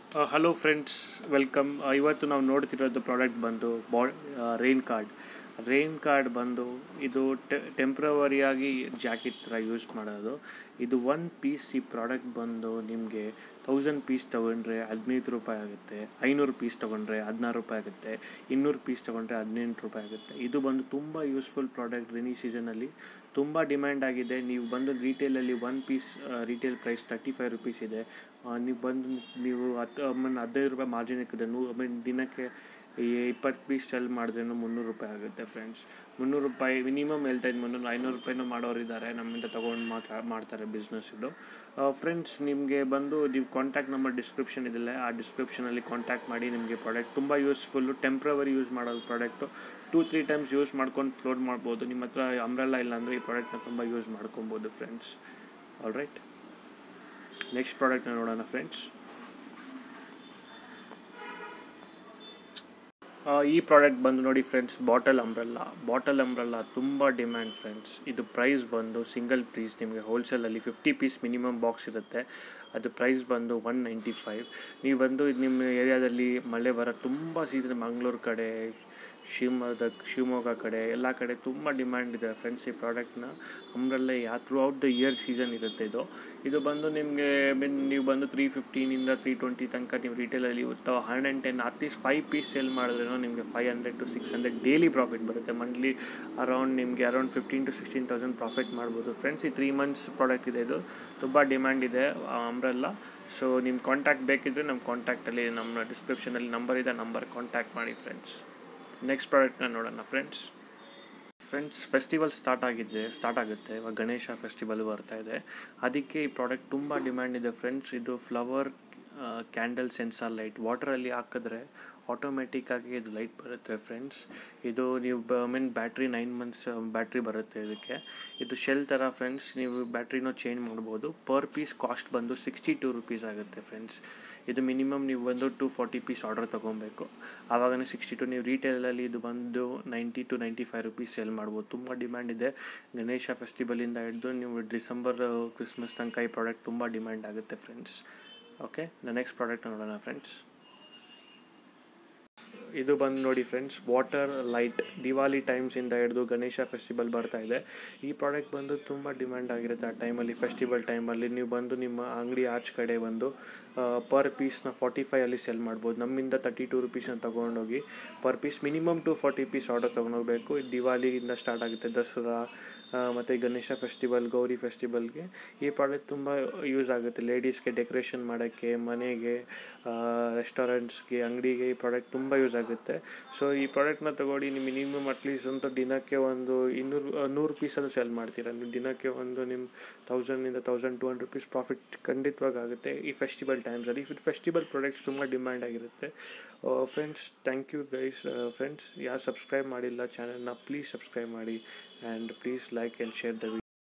hello friends welcome ಇವತ್ತು ನಾವು ನೋಡ್ತಿರೋದು product ಬಂದು ಬಾ ರೈನ್ ಕಾರ್ಡ್ ರೈನ್ ಕಾರ್ಡ್ ಬಂದು ಇದು ಟೆಂಪ್ರವರಿಯಾಗಿ ಜಾಕೆಟ್ ಥರ ಯೂಸ್ ಮಾಡೋದು ಇದು ಒನ್ ಪೀಸ್ ಈ ಪ್ರಾಡಕ್ಟ್ ಬಂದು ನಿಮಗೆ ತೌಸಂಡ್ ಪೀಸ್ ತೊಗೊಂಡ್ರೆ ಹದಿನೈದು ರೂಪಾಯಿ ಆಗುತ್ತೆ ಐನೂರು ಪೀಸ್ ತೊಗೊಂಡ್ರೆ ಹದಿನಾರು ರೂಪಾಯಿ ಆಗುತ್ತೆ ಇನ್ನೂರು ಪೀಸ್ ತೊಗೊಂಡ್ರೆ ಹದಿನೆಂಟು ರೂಪಾಯಿ ಆಗುತ್ತೆ ಇದು ಬಂದು ತುಂಬ ಯೂಸ್ಫುಲ್ ಪ್ರಾಡಕ್ಟ್ ರೇನಿ ಸೀಸನಲ್ಲಿ ತುಂಬ ಡಿಮ್ಯಾಂಡ್ ಆಗಿದೆ ನೀವು ಬಂದು ರೀಟೇಲಲ್ಲಿ one piece retail price thirty five rupees ಇದೆ ನೀವು ಬಂದು ನೀವು ಹತ್ತು ಆಮೇಲೆ ಹದಿನೈದು ರೂಪಾಯಿ ಮಾರ್ಜಿನ್ ಇಕ್ಕಿದೆ ನೂ ಆಮೇಲೆ ದಿನಕ್ಕೆ ಈ ಇಪ್ಪತ್ತು ಪೀಸ್ ಸೆಲ್ ಮಾಡಿದ್ರೂ ಮುನ್ನೂರು ರೂಪಾಯಿ ಆಗುತ್ತೆ ಫ್ರೆಂಡ್ಸ್ ಮುನ್ನೂರು ರೂಪಾಯಿ ಮಿನಿಮಮ್ ಹೇಳ್ತಾ ಇದ್ದು ಮುನ್ನೂರು ಐನೂರು ರೂಪಾಯಿನೂ ಮಾಡೋರು ಇದ್ದಾರೆ ನಮ್ಮಿಂದ ತೊಗೊಂಡು ಮಾತ್ರ ಮಾಡ್ತಾರೆ ಬಿಸ್ನೆಸ್ ಇದು ಫ್ರೆಂಡ್ಸ್ ನಿಮಗೆ ಬಂದು ನೀವು ಕಾಂಟ್ಯಾಕ್ಟ್ ನಂಬರ್ ಡಿಸ್ಕ್ರಿಪ್ಷನ್ ಇದಿಲ್ಲ ಆ ಡಿಸ್ಕ್ರಿಪ್ಷನಲ್ಲಿ ಕಾಂಟ್ಯಾಕ್ಟ್ ಮಾಡಿ ನಿಮಗೆ ಪ್ರಾಡಕ್ಟ್ ತುಂಬ ಯೂಸ್ಫುಲ್ಲು ಟೆಂಪ್ರವರಿ ಯೂಸ್ ಮಾಡೋದು product two three times use ಮಾಡ್ಕೊಂಡು ಫ್ಲೋಟ್ ಮಾಡ್ಬೋದು ನಿಮ್ಮ ಹತ್ರ ಅಂಬ್ರೆಲ್ಲ ಇಲ್ಲ ಅಂದರೆ ಈ ಪ್ರಾಡಕ್ಟ್ನ ತುಂಬ ಯೂಸ್ ಮಾಡ್ಕೊಬೋದು ಫ್ರೆಂಡ್ಸ್ ಆಲ್ ರೈಟ್ ನೆಕ್ಸ್ಟ್ ಪ್ರಾಡಕ್ಟ್ನ ನೋಡೋಣ ಫ್ರೆಂಡ್ಸ್ ಈ ಪ್ರಾಡಕ್ಟ್ ಬಂದು ನೋಡಿ friends bottle umbrella bottle umbrella ತುಂಬ ಡಿಮ್ಯಾಂಡ್ ಫ್ರೆಂಡ್ಸ್ ಇದು ಪ್ರೈಸ್ ಬಂದು ಸಿಂಗಲ್ ಪೀಸ್ ನಿಮಗೆ ಹೋಲ್ಸೇಲಲ್ಲಿ ಫಿಫ್ಟಿ ಪೀಸ್ ಮಿನಿಮಮ್ ಬಾಕ್ಸ್ ಇರುತ್ತೆ ಅದು ಪ್ರೈಸ್ ಬಂದು ಒನ್ ನೈಂಟಿ ಫೈವ್ ನೀವು ಬಂದು ಇದು ನಿಮ್ಮ ಏರಿಯಾದಲ್ಲಿ ಮಳೆ ಬರೋ ತುಂಬ ಸೀಸನ್ ಮಂಗಳೂರು ಕಡೆ ಶಿವಮೊಗ್ಗದ ಶಿವಮೊಗ್ಗ ಕಡೆ ಎಲ್ಲ ಕಡೆ ತುಂಬ ಡಿಮ್ಯಾಂಡ್ ಇದೆ ಫ್ರೆಂಡ್ಸ್ ಈ ಪ್ರಾಡಕ್ಟ್ನ umbrella yeah throughout the year season ಇರುತ್ತೆ ಇದು ಇದು ಬಂದು ನಿಮಗೆ ಮೀನ್ ನೀವು ಬಂದು ತ್ರೀ ಫಿಫ್ಟೀನಿಂದ ತ್ರೀ ಟ್ವೆಂಟಿ ತನಕ ನೀವು ರಿಟೇಲಲ್ಲಿ ಅಥವಾ hundred and ten at least five piece sale ಮಾಡಿದ್ರೂ ನಿಮಗೆ five hundred to six hundred daily profit ಬರುತ್ತೆ ಮಂತ್ಲಿ ಅರೌಂಡ್ ನಿಮಗೆ around fifteen to sixteen thousand profit ಮಾಡ್ಬೋದು ಫ್ರೆಂಡ್ಸ್ ಈ ತ್ರೀ ಮಂತ್ಸ್ ಪ್ರಾಡಕ್ಟ್ ಇದೆ ಇದು ತುಂಬ ಡಿಮ್ಯಾಂಡ್ ಇದೆ ಅಂಬ್ರೆಲ್ಲ ಸೊ ನಿಮ್ಮ ಕಾಂಟ್ಯಾಕ್ಟ್ ಬೇಕಿದ್ದರೆ ನಮ್ಮ ಕಾಂಟ್ಯಾಕ್ಟಲ್ಲಿ ನಮ್ಮ ಡಿಸ್ಕ್ರಿಪ್ಷನಲ್ಲಿ ನಂಬರ್ ಇದೆ ನಂಬರ್ ಕಾಂಟ್ಯಾಕ್ಟ್ ಮಾಡಿ ಫ್ರೆಂಡ್ಸ್ ನೆಕ್ಸ್ಟ್ ಪ್ರಾಡಕ್ಟ್ನ ನೋಡೋಣ ಫ್ರೆಂಡ್ಸ್ ಫ್ರೆಂಡ್ಸ್ ಫೆಸ್ಟಿವಲ್ ಸ್ಟಾರ್ಟ್ ಆಗಿದೆ ಸ್ಟಾರ್ಟ್ ಆಗುತ್ತೆ ಇವಾಗ ಗಣೇಶ ಫೆಸ್ಟಿವಲ್ ಬರ್ತಾ ಇದೆ ಅದಕ್ಕೆ ಈ ಪ್ರಾಡಕ್ಟ್ ತುಂಬ ಡಿಮ್ಯಾಂಡ್ ಇದೆ ಫ್ರೆಂಡ್ಸ್ ಇದು ಫ್ಲವರ್ ಕ್ಯಾಂಡಲ್ ಸೆನ್ಸಾರ್ ಲೈಟ್ ವಾಟರಲ್ಲಿ ಹಾಕಿದ್ರೆ ಆಟೋಮೆಟಿಕ್ಕಾಗಿ ಇದು ಲೈಟ್ ಬರುತ್ತೆ ಫ್ರೆಂಡ್ಸ್ ಇದು ನೀವು ಬ mean battery nine months battery ಬರುತ್ತೆ ಇದಕ್ಕೆ ಇದು ಶೆಲ್ ಥರ ಫ್ರೆಂಡ್ಸ್ ನೀವು ಬ್ಯಾಟ್ರಿನೂ ಚೇಂಜ್ ಮಾಡ್ಬೋದು ಪರ್ ಪೀಸ್ ಕಾಸ್ಟ್ ಬಂದು ಸಿಕ್ಸ್ಟಿ ಟೂ ರುಪೀಸ್ ಆಗುತ್ತೆ ಫ್ರೆಂಡ್ಸ್ ಇದು ಮಿನಿಮಮ್ ನೀವು ಬಂದು ಟು ಫಾರ್ಟಿ ಪೀಸ್ ಆರ್ಡರ್ ತೊಗೊಬೇಕು ಆವಾಗನೇ ಸಿಕ್ಸ್ಟಿ ಟು ನೀವು ರಿಟೇಲಲ್ಲಿ ಇದು ಬಂದು ninety two ninety five rupees sale ಮಾಡ್ಬೋದು ತುಂಬ ಡಿಮ್ಯಾಂಡ್ ಇದೆ ಗಣೇಶ ಫೆಸ್ಟಿವಲಿಂದ ಹಿಡಿದು ನೀವು ಡಿಸೆಂಬರ್ ಕ್ರಿಸ್ಮಸ್ ತನಕ ಈ ಪ್ರಾಡಕ್ಟ್ ತುಂಬ ಡಿಮ್ಯಾಂಡ್ ಆಗುತ್ತೆ ಫ್ರೆಂಡ್ಸ್ ಓಕೆ ನೆಕ್ಸ್ಟ್ ಪ್ರಾಡಕ್ಟ್ ನೋಡೋಣ ಫ್ರೆಂಡ್ಸ್ ಇದು ಬಂದು ನೋಡಿ ಫ್ರೆಂಡ್ಸ್ ವಾಟರ್ ಲೈಟ್ ದಿವಾಲಿ ಟೈಮ್ಸಿಂದ ಹಿಡಿದು ಗಣೇಶ ಫೆಸ್ಟಿವಲ್ ಬರ್ತಾ ಇದೆ ಈ ಪ್ರಾಡಕ್ಟ್ ಬಂದು ತುಂಬ ಡಿಮ್ಯಾಂಡ್ ಆಗಿರುತ್ತೆ ಆ ಟೈಮಲ್ಲಿ ಫೆಸ್ಟಿವಲ್ ಟೈಮಲ್ಲಿ ನೀವು ಬಂದು ನಿಮ್ಮ ಅಂಗಡಿ ಆಚೆ ಕಡೆ ಬಂದು ಪರ್ ಪೀಸ್ನ ಫಾರ್ಟಿ ಫೈವಲ್ಲಿ ಸೆಲ್ ಮಾಡ್ಬೋದು ನಮ್ಮಿಂದ ತರ್ಟಿ ಟೂ ರುಪೀಸ್ನ ತೊಗೊಂಡೋಗಿ per piece minimum to forty piece order ತೊಗೊಂಡೋಗ್ಬೇಕು ದಿವಾಲಿಯಿಂದ ಸ್ಟಾರ್ಟ್ ಆಗುತ್ತೆ ದಸರಾ ಮತ್ತು ಗಣೇಶ ಫೆಸ್ಟಿವಲ್ ಗೌರಿ ಫೆಸ್ಟಿವಲ್ಗೆ ಈ ಪ್ರಾಡಕ್ಟ್ ತುಂಬ ಯೂಸ್ ಆಗುತ್ತೆ ಲೇಡೀಸ್ಗೆ ಡೆಕೋರೇಷನ್ ಮಾಡೋಕ್ಕೆ ಮನೆಗೆ ರೆಸ್ಟೋರೆಂಟ್ಸ್ಗೆ ಅಂಗಡಿಗೆ ಈ ಪ್ರಾಡಕ್ಟ್ ತುಂಬ ಯೂಸ್ ಆಗುತ್ತೆ ಸೊ ಈ ಪ್ರಾಡಕ್ಟ್ನ ತೊಗೊಳ್ಳಿ ನೀವು ಮಿನಿಮಮ್ ಅಟ್ಲೀಸ್ಟ್ ಅಂತ ದಿನಕ್ಕೆ ಒಂದು ಇನ್ನೂರು ನೂರು ಪೀಸನ್ನು ಸೆಲ್ ಮಾಡ್ತೀರಾ ನೀವು ದಿನಕ್ಕೆ ಒಂದು ನಿಮ್ಮ ತೌಸಂಡಿಂದ thousand two hundred rupees profit ಖಂಡಿತವಾಗಿ ಆಗುತ್ತೆ ಈ ಫೆಸ್ಟಿವಲ್ ಟೈಮ್ಸಲ್ಲಿ ಈ ಫೆಸ್ಟಿವಲ್ ಪ್ರಾಡಕ್ಟ್ಸ್ ತುಂಬ ಡಿಮ್ಯಾಂಡ್ ಆಗಿರುತ್ತೆ friends thank you guys friends ಯಾರು ಸಬ್ಸ್ಕ್ರೈಬ್ ಮಾಡಿಲ್ಲ ಚಾನಲ್ನ ಪ್ಲೀಸ್ ಸಬ್ಸ್ಕ್ರೈಬ್ ಮಾಡಿ and please like and share the